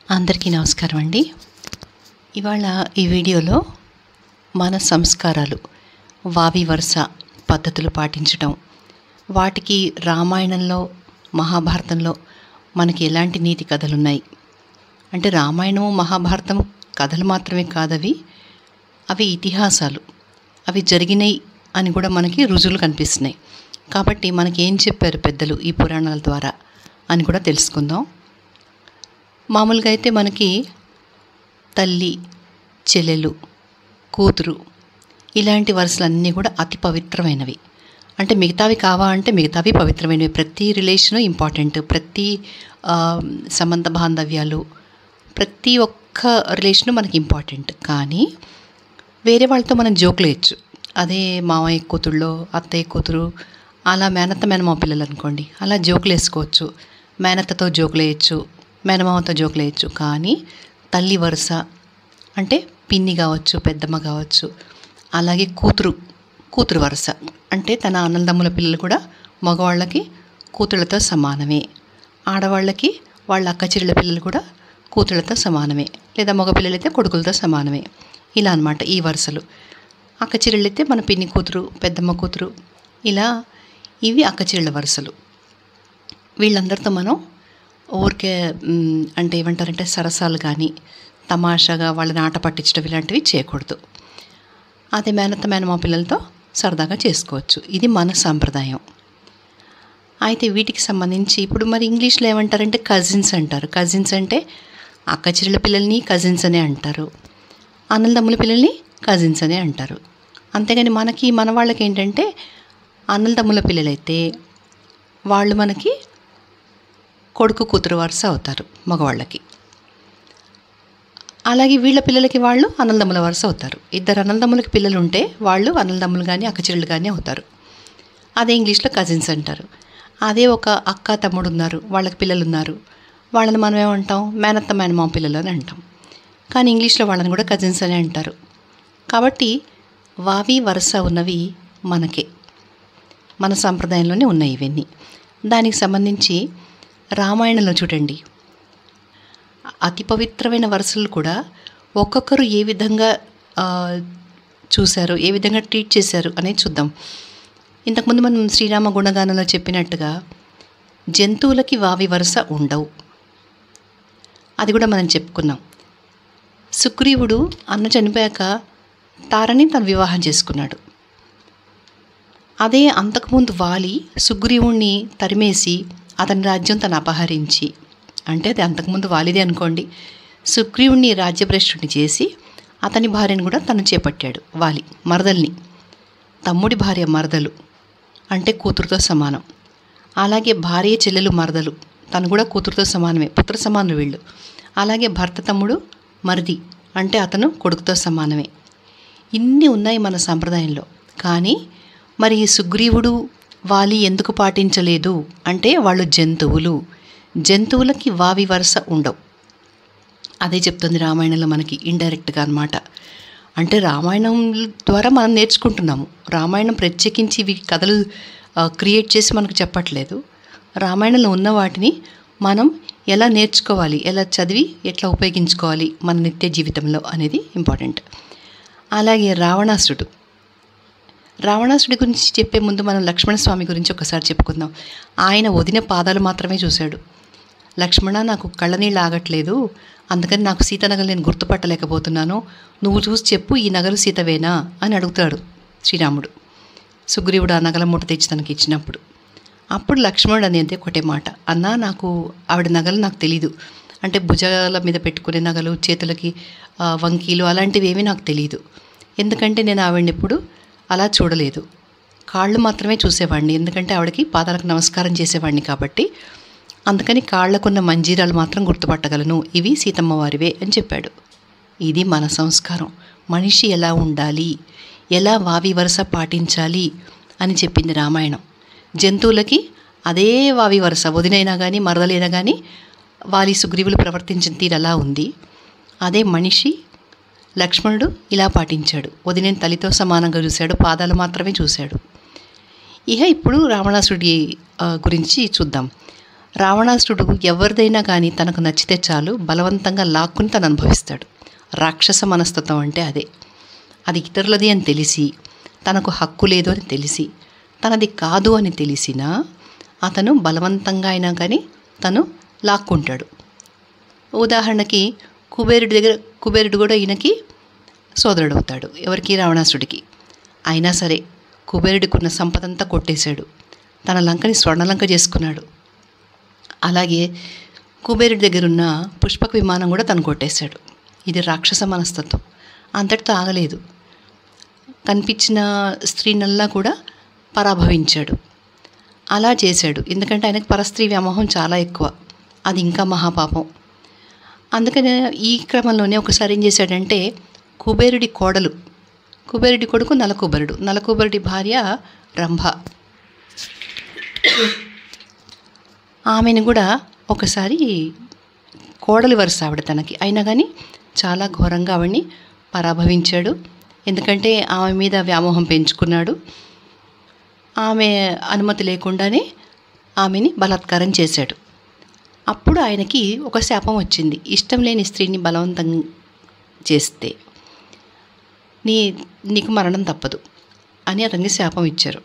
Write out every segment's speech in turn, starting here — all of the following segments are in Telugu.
అందరికీ నమస్కారం అండి ఇవాళ ఈ వీడియోలో మన సంస్కారాలు వావి వరుస పద్ధతులు పాటించడం వాటికి రామాయణంలో మహాభారతంలో మనకి ఎలాంటి నీతి కథలు ఉన్నాయి అంటే రామాయణము మహాభారతం కథలు మాత్రమే కాదవి అవి ఇతిహాసాలు అవి జరిగినాయి అని కూడా మనకి రుజువులు కనిపిస్తున్నాయి కాబట్టి మనకి ఏం చెప్పారు పెద్దలు ఈ పురాణాల ద్వారా అని కూడా తెలుసుకుందాం మామూలుగా అయితే మనకి తల్లి చెల్లెలు కూతురు ఇలాంటి వరుసలన్నీ కూడా అతి పవిత్రమైనవి అంటే మిగతావి కావా అంటే మిగతావి పవిత్రమైనవి ప్రతి రిలేషను ఇంపార్టెంట్ ప్రతి ఆ, సంబంధ బాంధవ్యాలు ప్రతి ఒక్క రిలేషను మనకి ఇంపార్టెంట్ కానీ వేరే వాళ్ళతో మనం జోకులు వేయచ్చు అదే మామయ్య కూతుళ్ళో అత్తయ్య కూతురు అలా మేనత్త మేనమామ పిల్లలు అనుకోండి అలా జోకులు వేసుకోవచ్చు మేనత్తతో జోకులు వేయచ్చు మేనమామతో జోకులు వేయచ్చు కానీ తల్లి వరుస అంటే పిన్ని కావచ్చు పెద్దమ్మ కావచ్చు అలాగే కూతురు కూతురు వరుస అంటే తన అన్నదమ్ముల పిల్లలు కూడా మగవాళ్ళకి కూతుళ్ళతో సమానమే ఆడవాళ్ళకి వాళ్ళ అక్క చెల్లెల పిల్లలు కూడా కూతుళ్ళతో సమానమే లేదా మగ పిల్లలైతే కొడుకులతో సమానమే ఇలా అన్నమాట ఈ వరుసలు అక్క చెల్లెళ్ళైతే మన పిన్ని కూతురు పెద్దమ్మ కూతురు ఇలా ఇవి అక్క చెల్లెళ్ళ వరుసలు వీళ్ళందరితో మనం ఊరికే మ్, అంటే ఏమంటారంటే సరసాలు కానీ తమాషాగా వాళ్ళని ఆట పట్టించడం ఇలాంటివి చేయకూడదు అదే మేనత్త మేనమా పిల్లలతో సరదాగా చేసుకోవచ్చు ఇది మన సాంప్రదాయం అయితే వీటికి సంబంధించి ఇప్పుడు మరి ఇంగ్లీష్లో ఏమంటారంటే కజిన్స్ అంటారు కజిన్స్ అంటే అక్క చెల్లెల పిల్లల్ని కజిన్స్ అనే అంటారు అన్నదమ్ముల పిల్లల్ని కజిన్స్ అనే అంటారు అంతేగాని మనకి మన వాళ్ళకి ఏంటంటే అన్నదమ్ముల పిల్లలైతే వాళ్ళు మనకి కొడుకు కూతురు వరుస అవుతారు మగవాళ్ళకి అలాగే వీళ్ళ పిల్లలకి వాళ్ళు అన్నదమ్ముల వరుస అవుతారు ఇద్దరు అన్నదమ్ములకి పిల్లలు ఉంటే వాళ్ళు అన్నదమ్ములు కానీ అక్కచెల్లెలు కానీ అవుతారు అదే ఇంగ్లీష్లో కజిన్స్ అంటారు అదే ఒక అక్క తమ్ముడు ఉన్నారు వాళ్ళకి పిల్లలు ఉన్నారు వాళ్ళని మనం ఏమంటాం మేనత్త మేనమామ పిల్లలు అని అంటాం కానీ ఇంగ్లీష్లో వాళ్ళని కూడా కజిన్స్ అని అంటారు కాబట్టి వావి వరుస ఉన్నవి మనకే మన సంప్రదాయంలోనే ఉన్నాయి ఇవన్నీ దానికి సంబంధించి రామాయణంలో చూడండి అతి పవిత్రమైన వరుసలు కూడా ఒక్కొక్కరు ఏ విధంగా ఆ, చూశారు ఏ విధంగా ట్రీట్ చేశారు అనేది చూద్దాం ఇంతకుముందు మనం శ్రీరామ గుణగానంలో చెప్పినట్టుగా జంతువులకి వావి వరుస ఉండవు అది కూడా మనం చెప్పుకున్నాం సుగ్రీవుడు అన్న చనిపోయాక తారని తను వివాహం చేసుకున్నాడు అదే అంతకుముందు వాలి సుగ్రీవుణ్ణి తరిమేసి అతని రాజ్యం తను అపహరించి అంటే అది అంతకుముందు వాలిదే అనుకోండి సుగ్రీవుణ్ణి రాజ్యభ్రష్టుని చేసి అతని భార్యను కూడా తను చేపట్టాడు వాలి మరదల్ని తమ్ముడి భార్య మరదలు అంటే కూతురుతో సమానం అలాగే భార్య చెల్లెలు మరదలు తను కూడా కూతురుతో సమానమే పుత్ర సమానులు వీళ్ళు అలాగే భర్త తమ్ముడు మరిది అంటే అతను కొడుకుతో సమానమే ఇన్ని ఉన్నాయి మన సంప్రదాయంలో కానీ మరి ఈ సుగ్రీవుడు వాలి ఎందుకు పాటించలేదు అంటే వాళ్ళు జంతువులు జంతువులకి వావి వరుస ఉండవు అదే చెప్తుంది రామాయణంలో మనకి ఇండైరెక్ట్గా అనమాట అంటే రామాయణం ద్వారా మనం నేర్చుకుంటున్నాము రామాయణం ప్రత్యేకించి ఇవి కథలు ఆ, క్రియేట్ చేసి మనకు చెప్పట్లేదు రామాయణంలో ఉన్న వాటిని మనం ఎలా నేర్చుకోవాలి ఎలా చదివి ఎట్లా ఉపయోగించుకోవాలి మన నిత్య జీవితంలో అనేది ఇంపార్టెంట్ అలాగే రావణాసుడు రావణాసుడి గురించి చెప్పే ముందు మనం లక్ష్మణస్వామి గురించి ఒకసారి చెప్పుకుందాం ఆయన వదిన పాదాలు మాత్రమే చూశాడు లక్ష్మణ నాకు కళ్ళనీళ్ళు ఆగట్లేదు అందుకని నాకు సీత నగలు నేను గుర్తుపట్టలేకపోతున్నాను నువ్వు చూసి చెప్పు ఈ నగలు సీతవేనా అని అడుగుతాడు శ్రీరాముడు సుగ్రీవుడు ఆ నగల మూట తెచ్చి తనకి ఇచ్చినప్పుడు అప్పుడు లక్ష్మణుడు అనేది ఒకటే మాట అన్నా నాకు ఆవిడ నగలు నాకు తెలీదు అంటే భుజాల మీద పెట్టుకునే నగలు చేతులకి ఆ, వంకీలు అలాంటివి ఏమీ నాకు తెలియదు ఎందుకంటే నేను ఆవిడని ఎప్పుడు అలా చూడలేదు కాళ్ళు మాత్రమే చూసేవాడిని ఎందుకంటే ఆవిడకి పాదాలకు నమస్కారం చేసేవాడిని కాబట్టి అందుకని కాళ్ళకున్న మంజీరాలు మాత్రం గుర్తుపట్టగలను ఇవి సీతమ్మ వారివే అని చెప్పాడు ఇది మన సంస్కారం మనిషి ఎలా ఉండాలి ఎలా వావి వరుస పాటించాలి అని చెప్పింది రామాయణం జంతువులకి అదే వావి వరుస వదినైనా కానీ మరదలైనా కానీ వాలి సుగ్రీవులు ప్రవర్తించిన తీరు అలా ఉంది అదే మనిషి లక్ష్మణుడు ఇలా పాటించాడు వదిన తల్లితో సమానంగా చూశాడు పాదాలు మాత్రమే చూశాడు ఇక ఇప్పుడు రావణాసుడి ఆ, గురించి చూద్దాం రావణాసురుడు ఎవరిదైనా కానీ తనకు నచ్చితే చాలు బలవంతంగా లాక్కుని తను అనుభవిస్తాడు రాక్షస మనస్తత్వం అంటే అదే అది ఇతరులది అని తెలిసి తనకు హక్కు లేదు అని తెలిసి తనది కాదు అని తెలిసినా అతను బలవంతంగా అయినా కానీ తను లాక్కుంటాడు ఉదాహరణకి కుబేరుడి దగ్గర కుబేరుడు కూడా ఈయనకి సోదరుడు అవుతాడు ఎవరికి రావణాసుడికి అయినా సరే కుబేరుడికి ఉన్న సంపదంతా కొట్టేశాడు తన లంకని స్వర్ణలంక చేసుకున్నాడు అలాగే కుబేరుడి దగ్గర ఉన్న పుష్పక విమానం కూడా తను కొట్టేశాడు ఇది రాక్షస మనస్తత్వం అంతటితో ఆగలేదు కనిపించిన స్త్రీనల్లా కూడా పరాభవించాడు అలా చేశాడు ఎందుకంటే ఆయనకు పరస్త్రీ వ్యామోహం చాలా ఎక్కువ అది ఇంకా మహాపాపం అందుకనే ఈ క్రమంలోనే ఒకసారి ఏం చేశాడంటే కుబేరుడి కోడలు కుబేరుడి కొడుకు నలకుబరుడు నలకుబరుడి భార్య రంభ ఆమెను కూడా ఒకసారి కోడలి వరుస ఆవిడ తనకి అయినా కానీ చాలా ఘోరంగా ఆవిడ్ని పరాభవించాడు ఎందుకంటే ఆమె మీద వ్యామోహం పెంచుకున్నాడు ఆమె అనుమతి లేకుండానే ఆమెని బలాత్కారం చేశాడు అప్పుడు ఆయనకి ఒక శాపం వచ్చింది ఇష్టం లేని స్త్రీని బలవంతం చేస్తే నీ నీకు మరణం తప్పదు అని అతనికి శాపం ఇచ్చారు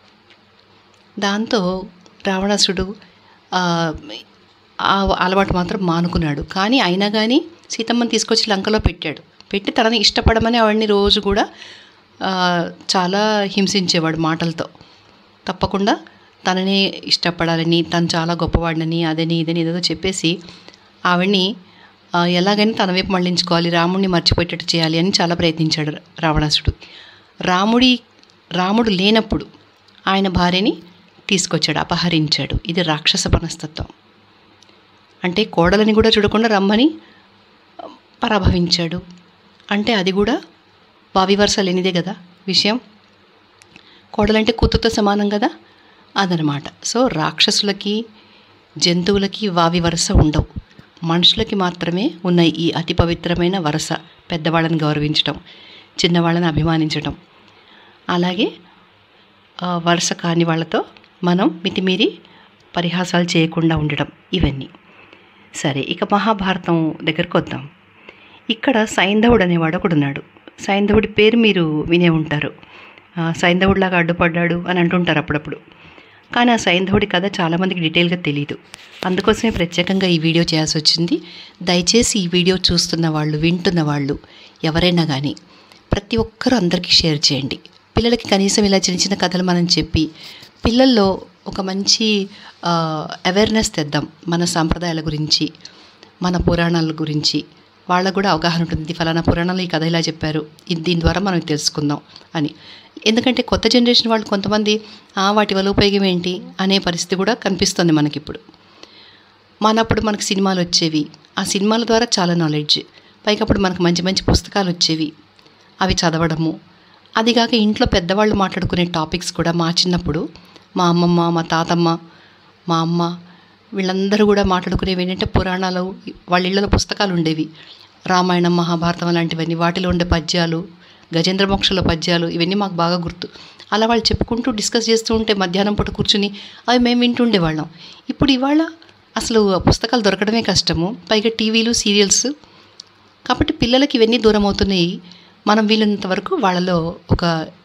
దాంతో రావణాసుడు ఆ ఆ అలవాటు మాత్రం మానుకున్నాడు కానీ అయినా కానీ సీతమ్మని తీసుకొచ్చి లంకలో పెట్టాడు పెట్టి తనని ఇష్టపడమని ఆవిడని రోజు కూడా ఆ, చాలా హింసించేవాడు మాటలతో తప్పకుండా తననే ఇష్టపడాలని తను చాలా గొప్పవాడిని అదని ఇదని ఏదో చెప్పేసి ఆవిడ్ని ఆ, ఎలాగైనా తన వైపు మళ్ళించుకోవాలి రాముడిని మర్చిపోయేటట్టు చేయాలి అని చాలా ప్రయత్నించాడు రావణాసుడు రాముడి రాముడు లేనప్పుడు ఆయన భార్యని తీసుకొచ్చాడు అపహరించాడు ఇది రాక్షస మనస్తత్వం అంటే కోడలని కూడా చూడకుండా రమ్మని పరాభవించాడు అంటే అది కూడా వావివరస లేనిదే కదా విషయం కోడలంటే కూతురుతో సమానం కదా అదనమాట సో రాక్షసులకి జంతువులకి వావి వరస ఉండవు మనుషులకి మాత్రమే ఉన్న ఈ అతి పవిత్రమైన వరస పెద్దవాళ్ళని గౌరవించటం చిన్నవాళ్ళని అభిమానించటం అలాగే ఆ, వరుస కాని వాళ్ళతో మనం మితిమీరి పరిహాసాలు చేయకుండా ఉండడం ఇవన్నీ సరే ఇక మహాభారతం దగ్గరకు వద్దాం ఇక్కడ సైంధవుడు అనేవాడు ఒకడు ఉన్నాడు సైంధవుడి పేరు మీరు వినే ఉంటారు ఆ, సైంధవుడిలాగా అడ్డుపడ్డాడు అని అంటుంటారు అప్పుడప్పుడు కానీ ఆ సైంధవుడి కథ చాలామందికి డీటెయిల్గా తెలియదు అందుకోసమే ప్రత్యేకంగా ఈ వీడియో చేయాల్సి వచ్చింది దయచేసి ఈ వీడియో చూస్తున్న వాళ్ళు వింటున్న వాళ్ళు ఎవరైనా కానీ ప్రతి ఒక్కరూ అందరికీ షేర్ చేయండి పిల్లలకి కనీసం ఇలా చిన్న చిన్న కథలు మనం చెప్పి పిల్లల్లో ఒక మంచి అవేర్నెస్ తెద్దాం మన సాంప్రదాయాల గురించి మన పురాణాల గురించి వాళ్ళకు కూడా అవగాహన ఉంటుంది ఫలానా పురాణాలు ఈ కథ ఇలా చెప్పారు ఇది దీని ద్వారా మనం తెలుసుకుందాం అని ఎందుకంటే కొత్త జనరేషన్ వాళ్ళు కొంతమంది "ఆ, వాటి వల్ల ఉపయోగం ఏంటి అనే పరిస్థితి కూడా కనిపిస్తుంది మనకిప్పుడు మనప్పుడు మనకు సినిమాలు వచ్చేవి ఆ సినిమాల ద్వారా చాలా నాలెడ్జ్ పైగా అప్పుడు మనకు మంచి మంచి పుస్తకాలు వచ్చేవి అవి చదవడము అదిగాక ఇంట్లో పెద్దవాళ్ళు మాట్లాడుకునే టాపిక్స్ కూడా మా చిన్నప్పుడు మా అమ్మమ్మ మా తాతమ్మ మా అమ్మ వీళ్ళందరూ కూడా మాట్లాడుకునేవి ఏంటంటే పురాణాలు వాళ్ళ ఇళ్ళలో పుస్తకాలు ఉండేవి రామాయణం మహాభారతం లాంటివన్నీ వాటిలో ఉండే పద్యాలు గజేంద్ర మోక్షల పద్యాలు ఇవన్నీ మాకు బాగా గుర్తు అలా వాళ్ళు చెప్పుకుంటూ డిస్కస్ చేస్తూ ఉంటే మధ్యాహ్నం పూట కూర్చుని అవి మేము వింటుండేవాళ్ళం ఇప్పుడు ఇవాళ అసలు ఆ పుస్తకాలు దొరకడమే కష్టము పైగా టీవీలు సీరియల్స్ కాబట్టి పిల్లలకి ఇవన్నీ దూరం అవుతున్నాయి మనం వీలైనంత వరకు వాళ్ళలో ఒక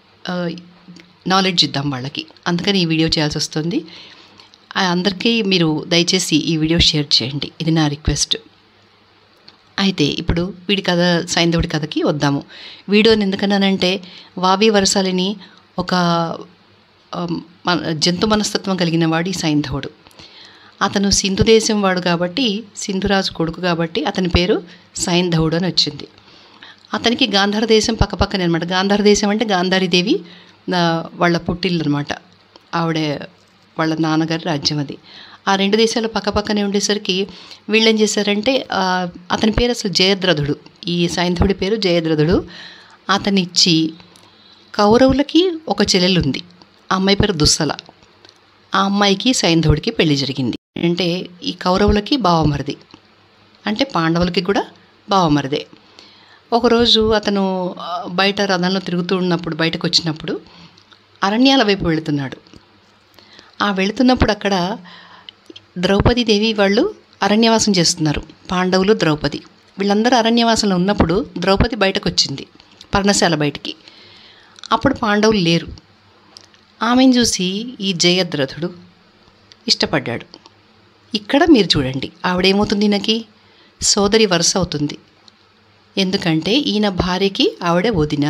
నాలెడ్జ్ ఇద్దాం వాళ్ళకి అందుకని ఈ వీడియో చేయాల్సి వస్తుంది ఆ, అందరికీ మీరు దయచేసి ఈ వీడియో షేర్ చేయండి ఇది నా రిక్వెస్ట్ అయితే ఇప్పుడు వీడి కథ సైంధవుడి కథకి వద్దాము వీడియోని ఎందుకన్నానంటే వావి వరసాలని ఒక ఆ, మన జంతు మనస్తత్వం కలిగిన వాడు ఈ సైంధవుడు అతను సింధు దేశం వాడు కాబట్టి సింధురాజు కొడుకు కాబట్టి అతని పేరు సైంధవుడు అని వచ్చింది అతనికి గాంధార దేశం పక్కపక్కనే అనమాట గాంధార దేశం అంటే గాంధారీదేవి ఆ, వాళ్ళ పుట్టిల్లు అనమాట ఆవిడ వాళ్ళ నాన్నగారి రాజ్యం అది ఆ రెండు దేశాలు పక్కపక్కనే ఉండేసరికి వీళ్ళు ఏం చేశారంటే ఆ, అతని పేరు అసలు జయద్రథుడు ఈ సైంధవుడి పేరు జయద్రథుడు అతనిచ్చి కౌరవులకి ఒక చెల్లెలు ఉంది ఆ అమ్మాయి పేరు దుస్సల ఆ అమ్మాయికి సైంధవుడికి పెళ్లి జరిగింది అంటే ఈ కౌరవులకి బావమరిది అంటే పాండవులకి కూడా బావమరిదే ఒకరోజు అతను ఆ, బయట రథంలో తిరుగుతూ ఉన్నప్పుడు బయటకు వచ్చినప్పుడు అరణ్యాల వైపు వెళుతున్నాడు ఆ వెళుతున్నప్పుడు అక్కడ ద్రౌపదీదేవి వాళ్ళు అరణ్యవాసం చేస్తున్నారు పాండవులు ద్రౌపది వీళ్ళందరూ అరణ్యవాసంలో ఉన్నప్పుడు ద్రౌపది బయటకు వచ్చింది పర్ణశాల బయటికి అప్పుడు పాండవులు లేరు ఆమెను చూసి ఈ జయద్రథుడు ఇష్టపడ్డాడు ఇక్కడ మీరు చూడండి ఆవిడేమవుతుంది ఈయనకి సోదరి వరుస అవుతుంది ఎందుకంటే ఈయన భార్యకి ఆవిడే వదిన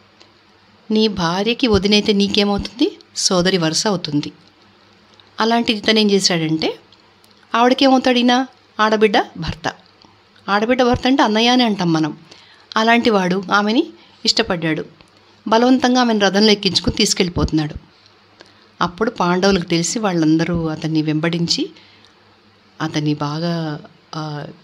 నీ భార్యకి వదినైతే నీకేమవుతుంది సోదరి వరుస అవుతుంది అలాంటిది ఇతను ఏం చేశాడంటే ఆవిడకేమవుతాడు ఈయన ఆడబిడ్డ భర్త ఆడబిడ్డ భర్త అంటే అన్నయ్య అని అంటాం మనం అలాంటి వాడు ఆమెని ఇష్టపడ్డాడు బలవంతంగా ఆమెను రథంలో ఎక్కించుకుని తీసుకెళ్ళిపోతున్నాడు అప్పుడు పాండవులకు తెలిసి వాళ్ళందరూ అతన్ని వెంబడించి అతన్ని బాగా ఆ,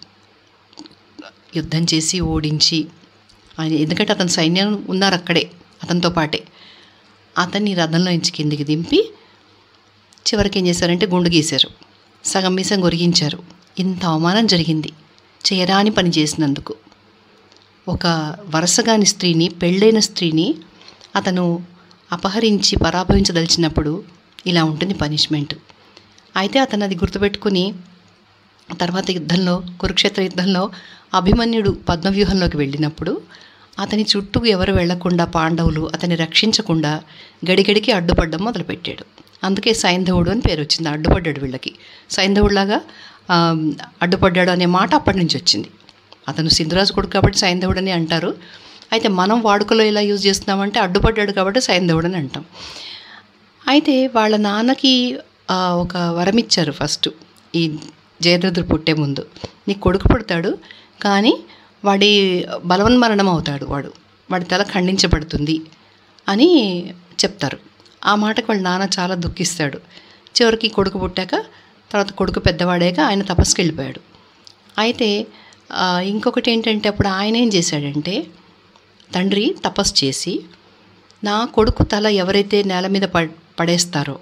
యుద్ధం చేసి ఓడించి ఆయన ఎందుకంటే అతని సైన్యం ఉన్నారు అక్కడే అతనితో పాటే అతన్ని రథంలో నుంచి కిందికి దింపి చివరికి ఏం చేశారంటే గుండు గీశారు సగం మీసం గొరిగించారు ఇంత అవమానం జరిగింది చేయరాని పని చేసినందుకు ఒక వరుసగాని స్త్రీని పెళ్ళైన స్త్రీని అతను అపహరించి పరాభవించదలిచినప్పుడు ఇలా ఉంటుంది పనిష్మెంట్ అయితే అతను అది గుర్తుపెట్టుకుని తర్వాత యుద్ధంలో కురుక్షేత్ర యుద్ధంలో అభిమన్యుడు పద్మవ్యూహంలోకి వెళ్ళినప్పుడు అతని చుట్టూ ఎవరు వెళ్లకుండా పాండవులు అతన్ని రక్షించకుండా గడిగడికి అడ్డుపడ్డం మొదలుపెట్టాడు అందుకే సైంధవుడు అని పేరు వచ్చింది అడ్డుపడ్డాడు వీళ్ళకి సైంధవుడిలాగా ఆ, అడ్డుపడ్డాడు అనే మాట అప్పటి నుంచి వచ్చింది అతను సింధురాజు కొడుకు కాబట్టి సైంధవుడు అని అంటారు అయితే మనం వాడుకలో ఎలా యూజ్ చేస్తున్నామంటే అడ్డుపడ్డాడు కాబట్టి సైంధవుడు అని అంటాం అయితే వాళ్ళ నాన్నకి ఆ, ఒక వరం ఇచ్చారు ఫస్ట్ ఈ జయద్రథుడు పుట్టే ముందు నీకు కొడుకు పుడతాడు కానీ వాడి బలవన్మరణం అవుతాడు వాడు వాడి తల ఖండించబడుతుంది అని చెప్తారు ఆ మాటకు వాళ్ళ నాన్న చాలా దుఃఖిస్తాడు చివరికి కొడుకు పుట్టాక తర్వాత కొడుకు పెద్దవాడాక ఆయన తపస్సుకి వెళ్ళిపోయాడు అయితే ఆ, ఇంకొకటి ఏంటంటే అప్పుడు ఆయన ఏం చేశాడంటే తండ్రి తపస్సు చేసి నా కొడుకు తల ఎవరైతే నేల మీద ప పడేస్తారో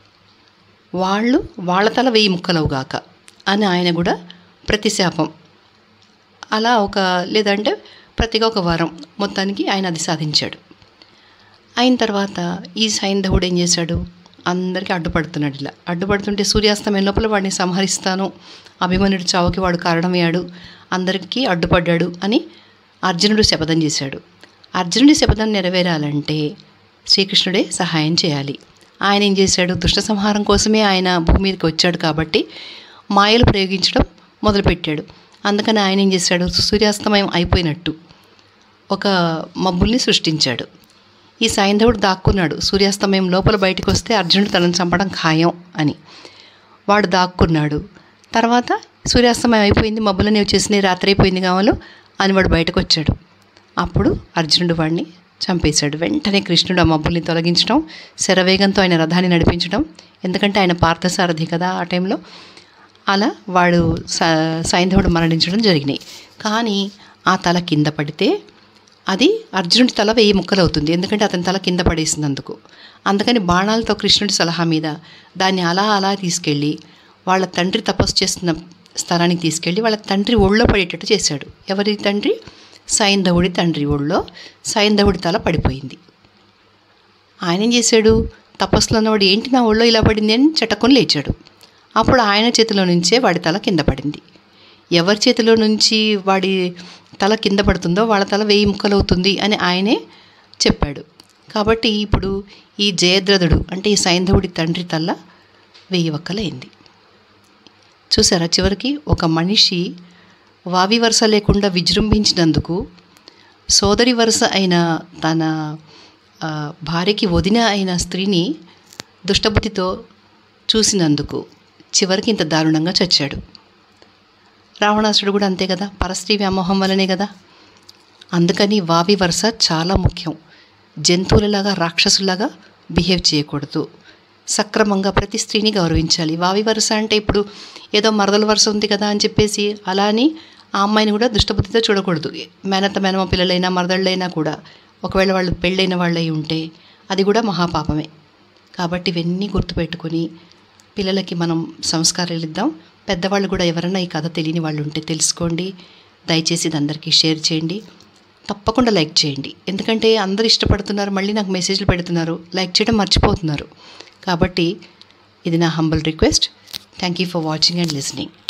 వాళ్ళు వాళ్ళ తల వెయ్యి ముక్కలవుగాక అని ఆయన కూడా ప్రతిశాపం అలా ఒక లేదంటే ప్రతిగా ఒక వరం మొత్తానికి ఆయన అది సాధించాడు అయిన తర్వాత ఈ సైంధవుడు ఏం చేశాడు అందరికీ అడ్డుపడుతున్నాడు ఇలా అడ్డుపడుతుంటే సూర్యాస్తమయం లోపల వాడిని సంహరిస్తాను అభిమన్యుడి చావుకి వాడు కారణమయ్యాడు అందరికీ అడ్డుపడ్డాడు అని అర్జునుడు శపథం చేశాడు అర్జునుడి శపథం నెరవేరాలంటే శ్రీకృష్ణుడే సహాయం చేయాలి ఆయన ఏం చేశాడు దుష్ట సంహారం కోసమే ఆయన భూమి మీదకి వచ్చాడు కాబట్టి మాయలు ప్రయోగించడం మొదలుపెట్టాడు అందుకని ఆయన ఏం చేశాడు సూర్యాస్తమయం అయిపోయినట్టు ఒక మబ్బుల్ని సృష్టించాడు ఈ సైంధవుడు దాక్కున్నాడు సూర్యాస్తమయం లోపల బయటకు వస్తే అర్జునుడు తనను చంపడం ఖాయం అని వాడు దాక్కున్నాడు తర్వాత సూర్యాస్తమయం అయిపోయింది మబ్బులనే వచ్చేసినాయి రాత్రి అయిపోయింది కావాలో అని వాడు బయటకు వచ్చాడు అప్పుడు అర్జునుడు వాడిని చంపేశాడు వెంటనే కృష్ణుడు ఆ మబ్బుల్ని తొలగించడం శరవేగంతో ఆయన రథాన్ని నడిపించడం ఎందుకంటే ఆయన పార్థసారథి కదా ఆ టైంలో అలా వాడు స సైంధవుడు మరణించడం జరిగినాయి కానీ ఆ తల కింద పడితే అది అర్జునుడి తల వెయ్యి ముక్కలు అవుతుంది ఎందుకంటే అతని తల కింద పడేసినందుకు అందుకని బాణాలతో కృష్ణుడి సలహా మీద దాన్ని అలా అలా తీసుకెళ్ళి వాళ్ళ తండ్రి తపస్సు చేస్తున్న స్థలానికి తీసుకెళ్ళి వాళ్ళ తండ్రి ఒళ్ళో పడేటట్టు చేశాడు ఎవరి తండ్రి సైంధవుడి తండ్రి ఒళ్ళో సైంధవుడి తల పడిపోయింది ఆయన ఏం చేశాడు తపస్సులో ఉన్నవాడు ఏంటి నా ఒళ్ళో ఇలా పడింది అని చటక్కుని లేచాడు అప్పుడు ఆయన చేతిలో నుంచే వాడి తల కింద పడింది ఎవరి చేతిలో నుంచి వాడి తల కింద పడుతుందో వాళ్ళ తల వెయ్యి ముక్కలవుతుంది అని ఆయనే చెప్పాడు కాబట్టి ఇప్పుడు ఈ జయద్రథుడు అంటే ఈ సైంధవుడి తండ్రి తల వెయ్యి వక్కలైంది చూసారా చివరికి ఒక మనిషి వావి వరుస లేకుండా విజృంభించినందుకు సోదరి వరుస అయిన తన ఆ, భార్యకి వదిన అయిన స్త్రీని దుష్టబుద్ధితో చూసినందుకు చివరికి ఇంత దారుణంగా చచ్చాడు రావణాసుడు కూడా అంతే కదా పరస్త్రీ వ్యామోహం వల్లనే కదా అందుకని వావి వరుస చాలా ముఖ్యం జంతువులలాగా రాక్షసులాగా బిహేవ్ చేయకూడదు సక్రమంగా ప్రతి స్త్రీని గౌరవించాలి వావి వరుస అంటే ఇప్పుడు ఏదో మరదల వరుస ఉంది కదా అని చెప్పేసి అలా అని ఆ అమ్మాయిని కూడా దుష్టబుద్ధితో చూడకూడదు మేనత్త మేనమ పిల్లలైనా మరదళ్ళైనా కూడా ఒకవేళ వాళ్ళు పెళ్ళైన వాళ్ళు అయి ఉంటే అది కూడా మహాపాపమే కాబట్టి ఇవన్నీ గుర్తుపెట్టుకొని పిల్లలకి మనం సంస్కారాలు ఇద్దాం పెద్దవాళ్ళు కూడా ఎవరైనా ఈ కథ తెలియని వాళ్ళు ఉంటే తెలుసుకోండి దయచేసి ఇది అందరికీ షేర్ చేయండి తప్పకుండా లైక్ చేయండి ఎందుకంటే అందరూ ఇష్టపడుతున్నారు మళ్ళీ నాకు మెసేజ్లు పెడుతున్నారు లైక్ చేయడం మర్చిపోతున్నారు కాబట్టి ఇది నా humble request thank you for watching and listening